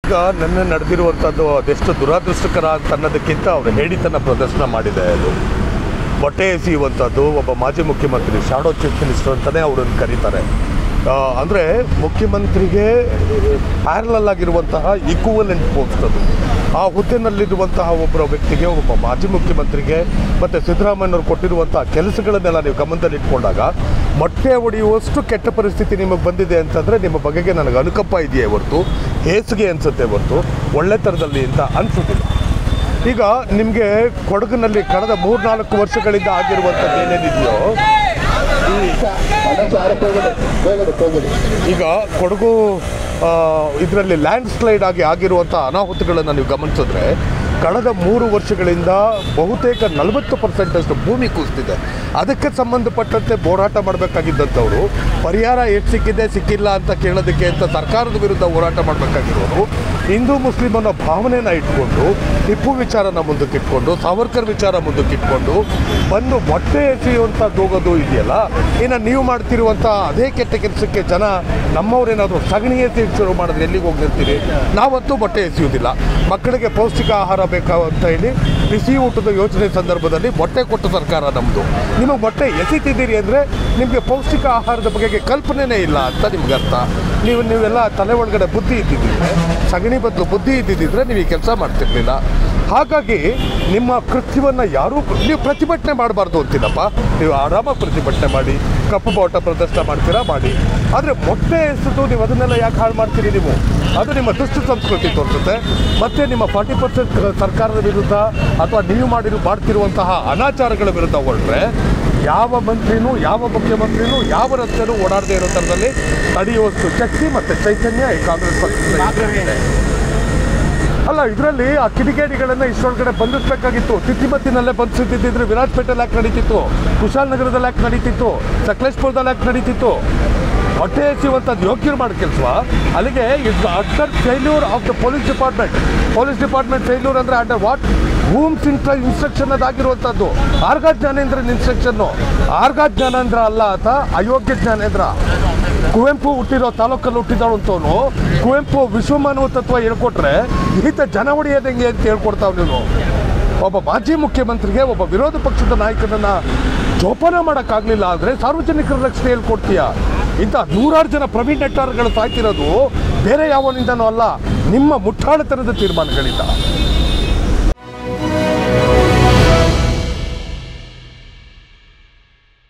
ಈಗ ನನ್ನ ನಡೆದಿರುವಂಥದ್ದು ಅದೆಷ್ಟು ದುರಾದೃಷ್ಟಕರ ಅಂತ ಅನ್ನೋದಕ್ಕಿಂತ ಅವರು ಹೇಳಿತನ ಪ್ರದರ್ಶನ ಮಾಡಿದೆ ಅದು ಹೊಟ್ಟೆ ಎಸೆಯುವಂಥದ್ದು ಒಬ್ಬ ಮಾಜಿ ಮುಖ್ಯಮಂತ್ರಿ ಶಾಡೋ ಚೀಫ್ ಮಿನಿಸ್ಟರ್ ಅಂತಲೇ ಅವರನ್ನು ಕರೀತಾರೆ ಅಂದರೆ ಮುಖ್ಯಮಂತ್ರಿಗೆ ಪ್ಯಾರಲಲ್ ಆಗಿರುವಂತಹ ಈಕ್ವಲೆಂಟ್ ಪೋಸ್ಟ್ ಅದು ಆ ಹುದ್ದೆನಲ್ಲಿರುವಂತಹ ಒಬ್ಬರ ವ್ಯಕ್ತಿಗೆ ಒಬ್ಬ ಮಾಜಿ ಮುಖ್ಯಮಂತ್ರಿಗೆ ಮತ್ತು ಸಿದ್ದರಾಮಯ್ಯನವರು ಕೊಟ್ಟಿರುವಂತಹ ಕೆಲಸಗಳನ್ನೆಲ್ಲ ನೀವು ಗಮನದಲ್ಲಿಟ್ಕೊಂಡಾಗ ಮೊಟ್ಟೆ ಹೊಡೆಯುವಷ್ಟು ಕೆಟ್ಟ ಪರಿಸ್ಥಿತಿ ನಿಮಗೆ ಬಂದಿದೆ ಅಂತಂದರೆ ನಿಮ್ಮ ಬಗೆಗೆ ನನಗೆ ಅನುಕಂಪ ಇದೆಯೇ ಹೊರತು ಹೇಸಿಗೆ ಅನಿಸುತ್ತೆ ಹೊರತು ಒಳ್ಳೆ ಥರದಲ್ಲಿ ಅಂತ ಅನಿಸೋದಿಲ್ಲ ಈಗ ನಿಮಗೆ ಕೊಡಗಿನಲ್ಲಿ ಕಳೆದ ಮೂರ್ನಾಲ್ಕು ವರ್ಷಗಳಿಂದ ಆಗಿರುವಂಥದ್ದು ಏನೇನಿದೆಯೋ ಈಗ ಕೊಡಗು ಇದರಲ್ಲಿ ಲ್ಯಾಂಡ್ ಸ್ಲೈಡ್ ಆಗಿ ಆಗಿರುವಂಥ ಅನಾಹುತಗಳನ್ನು ನೀವು ಗಮನಿಸಿದ್ರೆ ಕಳೆದ ಮೂರು ವರ್ಷಗಳಿಂದ ಬಹುತೇಕ ನಲವತ್ತು ಪರ್ಸೆಂಟಷ್ಟು ಭೂಮಿ ಕುಸಿದಿದೆ ಅದಕ್ಕೆ ಸಂಬಂಧಪಟ್ಟಂತೆ ಹೋರಾಟ ಮಾಡಬೇಕಾಗಿದ್ದಂಥವ್ರು ಪರಿಹಾರ ಎಷ್ಟು ಸಿಕ್ಕಿದೆ ಸಿಕ್ಕಿಲ್ಲ ಅಂತ ಕೇಳೋದಕ್ಕೆ ಅಂತ ಸರ್ಕಾರದ ವಿರುದ್ಧ ಹೋರಾಟ ಮಾಡಬೇಕಾಗಿರೋರು ಹಿಂದೂ ಮುಸ್ಲಿಂ ಅನ್ನೋ ಭಾವನೆನ ಇಟ್ಕೊಂಡು ಟಿಪ್ಪು ವಿಚಾರನ ಮುಂದಕ್ಕೆ ಇಟ್ಕೊಂಡು ಸಾವರ್ಕರ್ ವಿಚಾರ ಮುಂದಕ್ಕೆ ಇಟ್ಕೊಂಡು ಬಂದು ಮೊಟ್ಟೆ ಎಸೆಯುವಂಥದ್ದು ಹೋಗೋದು ಇದೆಯಲ್ಲ ಇನ್ನು ನೀವು ಮಾಡ್ತಿರುವಂಥ ಅದೇ ಕೆಟ್ಟ ಕೆಲಸಕ್ಕೆ ಜನ ನಮ್ಮವ್ರೇನಾದರೂ ಸಗಣಿ ಎಸೆ ಶುರು ಮಾಡಿದ್ರೆ ಎಲ್ಲಿಗೆ ಹೋಗಿ ನಿಲ್ತೀರಿ ನಾವಂತೂ ಮೊಟ್ಟೆ ಎಸೆಯುವುದಿಲ್ಲ ಮಕ್ಕಳಿಗೆ ಪೌಷ್ಟಿಕ ಆಹಾರ ಬೇಕಾ ಅಂತ ಹೇಳಿ ಬಿಸಿ ಊಟದ ಯೋಜನೆ ಸಂದರ್ಭದಲ್ಲಿ ಮೊಟ್ಟೆ ಕೊಟ್ಟ ಸರ್ಕಾರ ನಮ್ಮದು ನಿಮಗೆ ಮೊಟ್ಟೆ ಎಸಿತಿದ್ದೀರಿ ಅಂದರೆ ನಿಮಗೆ ಪೌಷ್ಟಿಕ ಆಹಾರದ ಬಗೆಗೆ ಕಲ್ಪನೆನೇ ಇಲ್ಲ ಅಂತ ನಿಮ್ಗೆ ಅರ್ಥ ನೀವು ನೀವೆಲ್ಲ ತಲೆ ಒಳಗಡೆ ಬುದ್ಧಿ ಇದ್ದಿದ್ದಿದ್ರೆ ಸಗಣಿ ಬದಲು ಬುದ್ಧಿ ಇದ್ದಿದ್ದಿದ್ರೆ ನೀವು ಈ ಕೆಲಸ ಮಾಡ್ತಿರ್ಲಿಲ್ಲ ಹಾಗಾಗಿ ನಿಮ್ಮ ಕೃತ್ಯವನ್ನು ಯಾರೂ ನೀವು ಪ್ರತಿಭಟನೆ ಮಾಡಬಾರ್ದು ಅಂತೀನಪ್ಪ ನೀವು ಆರಾಮಾಗಿ ಪ್ರತಿಭಟನೆ ಮಾಡಿ ಕಪ್ಪು ಬಾವುಟ ಪ್ರದರ್ಶನ ಮಾಡ್ತೀರಾ ಮಾಡಿ ಆದರೆ ಮೊಟ್ಟೆ ಎಸೆದು ನೀವು ಅದನ್ನೆಲ್ಲ ಯಾಕೆ ಹಾಳು ಮಾಡ್ತೀರಿ ನೀವು ಅದು ನಿಮ್ಮ ದುಷ್ಟ ಸಂಸ್ಕೃತಿ ತೋರಿಸುತ್ತೆ ಮತ್ತು ನಿಮ್ಮ ಫಾರ್ಟಿ ಪರ್ಸೆಂಟ್ ಸರ್ಕಾರದ ವಿರುದ್ಧ ಅಥವಾ ನೀವು ಮಾಡಿರು ಮಾಡ್ತಿರುವಂತಹ ಅನಾಚಾರಗಳ ವಿರುದ್ಧ ಹೊರಟ್ರೆ ಯಾವ ಮಂತ್ರಿನೂ ಯಾವ ಮುಖ್ಯಮಂತ್ರಿನೂ ಯಾವ ರಸ್ತೆನೂ ಓಡಾಡದೇ ಇರೋ ಥರದಲ್ಲಿ ತಡೆಯುವಷ್ಟು ಶಕ್ತಿ ಮತ್ತು ಚೈತನ್ಯ ಈ ಕಾಂಗ್ರೆಸ್ ಪಕ್ಷದ ಅಲ್ಲ ಇದರಲ್ಲಿ ಆ ಕಿಡಿಗೇಡಿಗಳನ್ನ ಇಷ್ಟೊಳಗಡೆ ಬಂಧಿಸಬೇಕಾಗಿತ್ತು ತಿತ್ತಿಮತ್ತಿನಲ್ಲೇ ಬಂಧಿಸುತ್ತಿದ್ದಿದ್ರೆ ವಿರಾಜಪೇಟೆಲ್ಲಿ ಯಾಕೆ ನಡೀತಿತ್ತು ಕುಶಾಲನಗರದಲ್ಲಿ ಯಾಕೆ ನಡೀತಿತ್ತು ಸಕಲೇಶ್ಪುರದಲ್ಲಿ ಯಾಕೆ ನಡೀತಿತ್ತು ಹೊಟ್ಟೆ ಎಸೆಯುವಂಥದ್ದು ಯೋಗ್ಯರು ಮಾಡೋ ಕೆಲಸ ಅಲ್ಲಿಗೆ it's utter failure of the police department police department failure ಅಂದರೆ under what rules intra instruction ಅದಾಗಿರುವಂಥದ್ದು ಆರ್ಗ ಜ್ಞಾನೇಂದ್ರನ ಇನ್ಸ್ಟ್ರಕ್ಷನ್ನು ಆರ್ಗ ಜ್ಞಾನೇಂದ್ರ ಅಲ್ಲ ಆತ ಅಯೋಗ್ಯ ಜ್ಞಾನೇಂದ್ರ ಕುವೆಂಪು ಹುಟ್ಟಿರೋ ತಾಲೂಕಲ್ಲಿ ಹುಟ್ಟಿದವಂತವನು ಕುವೆಂಪು ವಿಶ್ವಮಾನವ ತತ್ವ ಹೇಳ್ಕೊಟ್ರೆ ಈತ ಜನ ಹೊಡೆಯೋದು ಹೆಂಗೆ ಅಂತ ಹೇಳ್ಕೊಡ್ತಾವ್ ನೀನು ಒಬ್ಬ ಮಾಜಿ ಮುಖ್ಯಮಂತ್ರಿಗೆ ಒಬ್ಬ ವಿರೋಧ ಪಕ್ಷದ ನಾಯಕನನ್ನ ಜೋಪಾನ ಮಾಡೋಕ್ಕಾಗಲಿಲ್ಲ ಅಂದರೆ ಸಾರ್ವಜನಿಕರ ರಕ್ಷಣೆ ಹೇಳ್ಕೊಡ್ತೀಯ ಇಂಥ ನೂರಾರು ಜನ ಪ್ರವೀಣ್ ನೆಟ್ಟಾರ್ಗಳು ಸಾಯ್ತಿರೋದು ಬೇರೆ ಯಾವನಿಂದನೂ ಅಲ್ಲ ನಿಮ್ಮ ಮುಟ್ಟಾಳತನದ ತೀರ್ಮಾನಗಳಿಂದ